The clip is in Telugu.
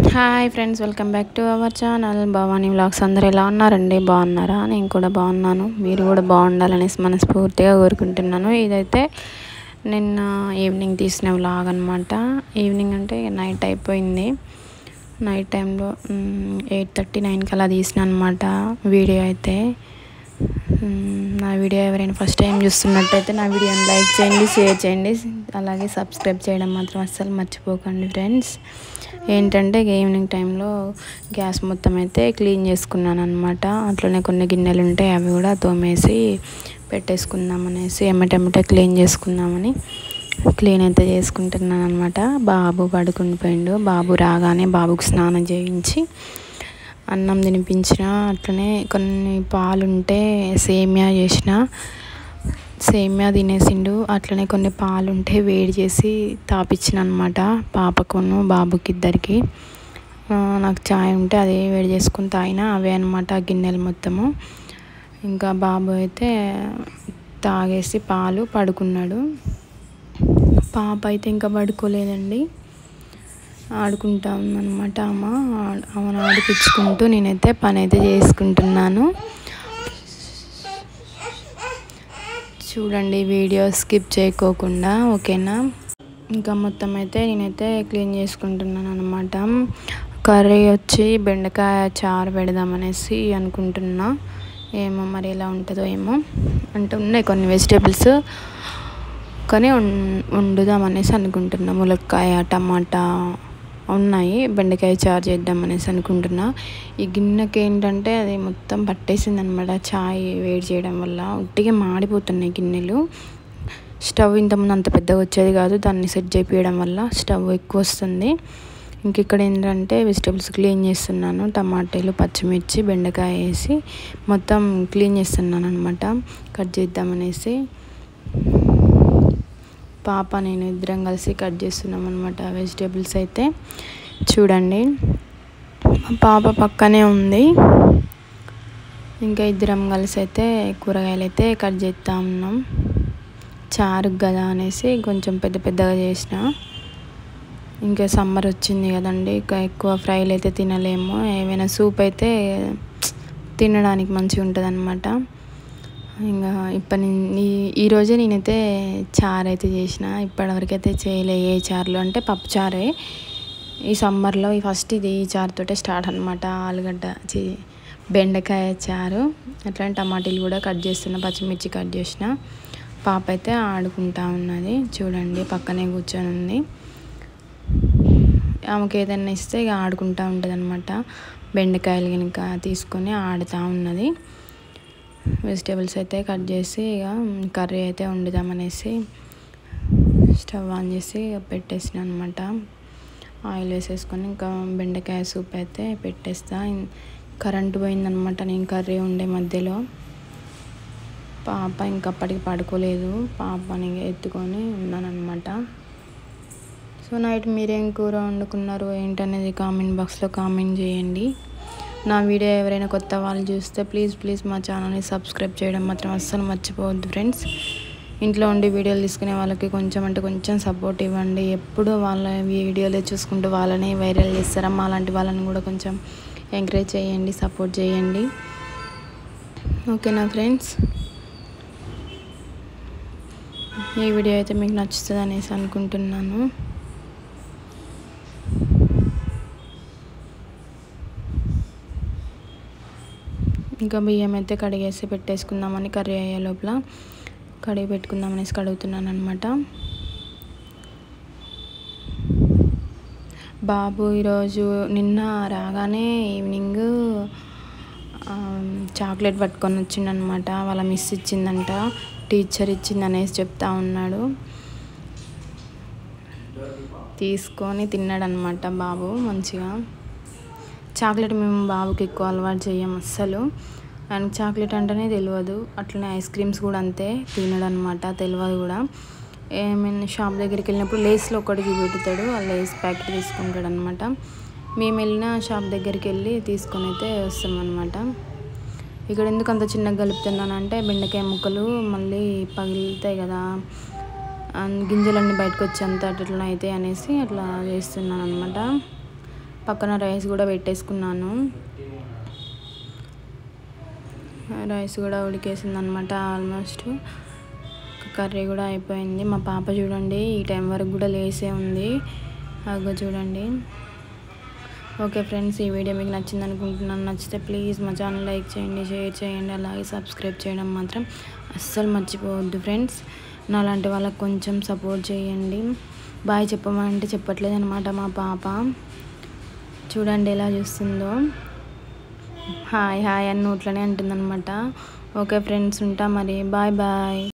hi friends welcome back to our channel Bhavani vlogs అందరు ఎలా ఉన్నారండి బాగున్నారా నేను కూడా బాగున్నాను మీరు కూడా బాగుండాలనేసి మనస్ఫూర్తిగా కోరుకుంటున్నాను ఇదైతే నిన్న ఈవినింగ్ తీసిన వ్లాగ్ అనమాట ఈవినింగ్ అంటే నైట్ అయిపోయింది నైట్ టైంలో ఎయిట్ థర్టీ నైన్కి అలా తీసిన అనమాట వీడియో అయితే మ్మ్, నా వీడియో ఎవరైనా ఫస్ట్ టైం చూస్తున్నట్టయితే నా వీడియోని లైక్ చేయండి షేర్ చేయండి అలాగే సబ్స్క్రైబ్ చేయడం మాత్రం అస్సలు మర్చిపోకండి ఫ్రెండ్స్ ఏంటంటే ఈవినింగ్ టైంలో గ్యాస్ మొత్తం అయితే క్లీన్ చేసుకున్నాను అనమాట అట్లనే కొన్ని గిన్నెలు ఉంటాయి అవి కూడా తోమేసి పెట్టేసుకుందాం అనేసి ఎమ్మటెమ్మటే క్లీన్ చేసుకుందామని క్లీన్ అయితే చేసుకుంటున్నాను అనమాట బాబు పడుకుని పోయిండు బాబు రాగానే బాబుకు స్నానం చేయించి అన్నం తినిపించిన అట్లనే కొన్ని పాలుంటే సేమియా చేసిన సేమియా తినేసిండు అట్లనే కొన్ని పాలుంటే వేడి చేసి తాపించిన అనమాట పాపకును బాబుకి ఇద్దరికి ఆ, నాకు చాయ్ ఉంటే అదే వేడి చేసుకుని తాగిన అవే అనమాట గిన్నెలు మొత్తము ఇంకా బాబు అయితే తాగేసి పాలు పడుకున్నాడు పాప అయితే ఇంకా పడుకోలేదండి ఆడుకుంటా ఉందన్నమాట అమ్మ ఆమెను ఆడిపించుకుంటూ నేనైతే పని అయితే చేసుకుంటున్నాను చూడండి వీడియో స్కిప్ చేయకోకుండా ఓకేనా ఇంకా మొత్తం అయితే నేనైతే క్లీన్ చేసుకుంటున్నాను అనమాట కర్రీ వచ్చి బెండకాయ చారు పెడదామనేసి అనుకుంటున్నా ఏమో మరి ఎలా ఉంటుందో ఏమో అంటే ఉన్నాయి కొన్ని వెజిటేబుల్స్ కానీ వం- వండుదాం అనేసి అనుకుంటున్నా ములక్కాయ టమాటా ఉన్నాయి బెండకాయ చారు చేద్దాం అనేసి అనుకుంటున్నా ఈ గిన్నెకి ఏంటంటే అది మొత్తం పట్టేసింది అనమాట చాయ్ వేడి చేయడం వల్ల ఉట్టిగా మాడిపోతున్నాయి గిన్నెలు స్టవ్ ఇంతకుముందు అంత పెద్దగా వచ్చేది కాదు దాన్ని సెట్ చేపించడం వల్ల స్టవ్ ఎక్కువ వస్తుంది ఇంక ఇక్కడ ఏంటంటే వెజిటేబుల్స్ క్లీన్ చేస్తున్నాను టమాటాలు పచ్చిమిర్చి బెండకాయ వేసి మొత్తం క్లీన్ చేస్తున్నాను అనమాట కట్ చేద్దామనేసి పాప నేను ఇద్దరం కలిసి కట్ చేస్తున్నాం అనమాట వెజిటేబుల్స్ అయితే చూడండి మా పాప పక్కనే ఉంది ఇంకా ఇద్దరం కలిసి అయితే కూరగాయలు అయితే కట్ చేస్తూ ఉన్నాం చారు కదా అనేసి కొంచెం పెద్ద పెద్దగా చేసిన ఇంకా సమ్మర్ వచ్చింది కదండి ఇంకా ఎక్కువ ఫ్రైలు అయితే తినలేము ఏమైనా సూప్ అయితే తినడానికి మంచిగా ఉంటుంది అనమాట ఇంకా ఇప్పటి నీ ఈరోజే నేనైతే చారు అయితే చేసిన ఇప్పటివరకు అయితే చేయలే ఏ చారులు అంటే పప్పు చారే ఈ సమ్మర్లో ఈ ఫస్ట్ ఇది ఈ చారుతోటే స్టార్ట్ అనమాట ఆలుగడ్డ చి బెండకాయ చారు అట్లానే టమాటీలు కూడా కట్ చేస్తున్నా పచ్చిమిర్చి కట్ చేసిన పాప అయితే ఆడుకుంటా ఉన్నది చూడండి పక్కనే కూర్చొని ఉంది ఆమెకి ఏదైనా ఇస్తే ఇక ఆడుకుంటూ ఉంటుంది అనమాట బెండకాయలు కనుక తీసుకొని ఆడుతూ ఉన్నది వెజిటేబుల్స్ అయితే కట్ చేసి ఇక కర్రీ అయితే వండుదామనేసి స్టవ్ ఆన్ చేసి ఇక పెట్టేసిన అనమాట ఆయిల్ వేసేసుకొని ఇంకా బెండకాయ సూప్ అయితే పెట్టేస్తా ఇన్- కరెంటు పోయిందనమాట నేను కర్రీ ఉండే మధ్యలో పాప ఇంకప్పటికి పడుకోలేదు పాపని ఎత్తుకొని ఉన్నానన్నమాట సో నైట్ మీరేం కూర వండుకున్నారు ఏంటనేది కామెంట్ బాక్స్లో కామెంట్ చేయండి నా వీడియో ఎవరైనా కొత్త వాళ్ళు చూస్తే ప్లీజ్ ప్లీజ్ మా ఛానల్ని సబ్స్క్రైబ్ చేయడం మాత్రం అస్సలు మర్చిపోవద్దు ఫ్రెండ్స్ ఇంట్లో ఉండి వీడియోలు తీసుకునే వాళ్ళకి కొంచెం అంటే కొంచెం సపోర్ట్ ఇవ్వండి ఎప్పుడు వాళ్ళ వీడియోలే చూసుకుంటూ వాళ్ళని వైరల్ చేస్తారమ్మా అలాంటి వాళ్ళని కూడా కొంచెం ఎంకరేజ్ చేయండి సపోర్ట్ చేయండి ఓకేనా ఫ్రెండ్స్ ఈ వీడియో అయితే మీకు నచ్చుతుంది అనేసి అనుకుంటున్నాను ఇంకా బియ్యం అయితే కడిగేసి పెట్టేసుకుందామని కర్రీ అయ్యే లోపల కడిగి పెట్టుకుందాం అనేసి కడుగుతున్నాను అనమాట బాబు ఈరోజు నిన్న రాగానే ఈవినింగ్ ఆ, చాక్లెట్ పట్టుకొని వచ్చిండనమాట వాళ్ళ మిస్ ఇచ్చిందంట టీచర్ ఇచ్చింది అనేసి చెప్తా ఉన్నాడు తీసుకొని తిన్నాడనమాట బాబు మంచిగా చాక్లెట్ మేము బాబుకి ఎక్కువ అలవాటు చేయం అస్సలు ఆయనకు చాక్లెట్ అంటేనే తెలియదు అట్లనే ఐస్ క్రీమ్స్ కూడా అంతే తినడు అనమాట తెలియదు కూడా ఏమైనా షాప్ దగ్గరికి వెళ్ళినప్పుడు లేస్లో ఒకటి చూపెడతాడు ఆ లేస్ ప్యాకెట్ తీసుకుంటాడు అనమాట మేము వెళ్ళిన షాప్ దగ్గరికి వెళ్ళి తీసుకొని అయితే వస్తామన్నమాట ఇక్కడ ఎందుకు అంత చిన్నగా కలుపుతున్నానంటే బెండకాయ ముక్కలు మళ్ళీ పగిలితాయి కదా ఆ గింజలన్నీ బయటకు వచ్చి అంత అట్లా అయితే అనేసి అట్లా చేస్తున్నాను అనమాట పక్కన రైస్ కూడా పెట్టేసుకున్నాను రైస్ కూడా ఉడికేసింది అనమాట ఆల్మోస్ట్ కర్రీ కూడా అయిపోయింది మా పాప చూడండి ఈ టైం వరకు కూడా లేసే ఉంది అగో చూడండి ఓకే ఫ్రెండ్స్ ఈ వీడియో మీకు నచ్చింది అనుకుంటున్నాను నచ్చితే ప్లీజ్ మా ఛానల్ లైక్ చేయండి షేర్ చేయండి అలాగే సబ్స్క్రైబ్ చేయడం మాత్రం అస్సలు మర్చిపోవద్దు ఫ్రెండ్స్ నా లాంటి వాళ్ళకి కొంచెం సపోర్ట్ చేయండి బాయ్ చెప్పమంటే చెప్పట్లేదు అనమాట మా పాప చూడండి ఎలా చూస్తుందో హాయ్ హాయ్ అని నోట్లోనే అంటుందన్నమాట ఓకే ఫ్రెండ్స్ ఉంటా మరి బాయ్ బాయ్